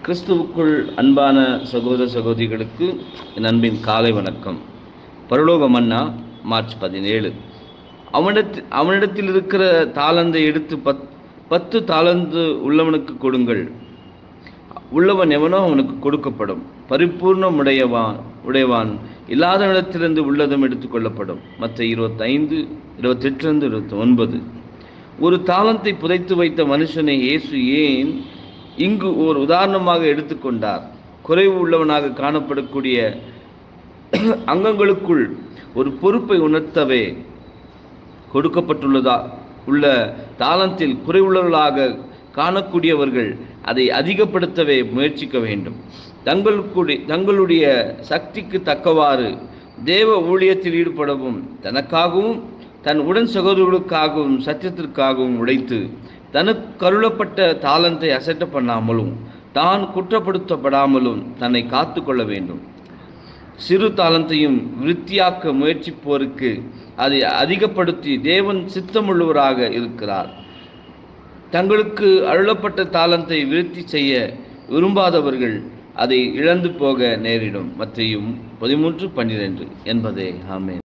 கிறிஸ்துவுக்குள் அன்பான சகோதர சகோதரிகளுக்கு என் அன்பின் காலை வணக்கம் பரலோக மன்னா மார்ச் பதினேழு அவனிடத்தில் அவனிடத்தில் இருக்கிற தாளந்தை எடுத்து பத் பத்து தாளந்து உள்ளவனுக்கு கொடுங்கள் உள்ளவன் எவனோ அவனுக்கு கொடுக்கப்படும் பரிபூர்ணம் உடையவான் உடையவான் இல்லாத இடத்திலிருந்து உள்ளதும் எடுத்துக்கொள்ளப்படும் மற்ற இருபத்தைந்து இருபத்தெட்டுலேருந்து இருபத்தி ஒன்பது ஒரு தாளந்தை புதைத்து வைத்த மனுஷனை இயேசு ஏன் இங்கு ஒரு உதாரணமாக எடுத்துக்கொண்டார் குறைவு உள்ளவனாக காணப்படக்கூடிய அங்கங்களுக்குள் ஒரு பொறுப்பை உணர்த்தவே கொடுக்கப்பட்டுள்ளதா உள்ள தாளத்தில் குறைவுள்ளவர்களாக காணக்கூடியவர்கள் அதை அதிகப்படுத்தவே முயற்சிக்க வேண்டும் தங்களுக்குடைய தங்களுடைய சக்திக்கு தக்கவாறு தேவ ஊழியத்தில் ஈடுபடவும் தனக்காகவும் தன் உடன் சகோதரர்களுக்காகவும் சத்தியத்திற்காகவும் உழைத்து தனக்கு கருளப்பட்ட தாளந்தை அசட்ட பண்ணாமலும் தான் குற்றப்படுத்தப்படாமலும் தன்னை காத்து கொள்ள வேண்டும் சிறு தாளந்தையும் விருத்தியாக்க முயற்சிப்போருக்கு அதை அதிகப்படுத்தி தேவன் சித்தமுள்ளவராக இருக்கிறார் தங்களுக்கு அருளப்பட்ட தாளந்தை விருத்தி செய்ய விரும்பாதவர்கள் அதை இழந்து போக நேரிடும் மற்றையும் பதிமூன்று பன்னிரெண்டு என்பதே ஆமேன்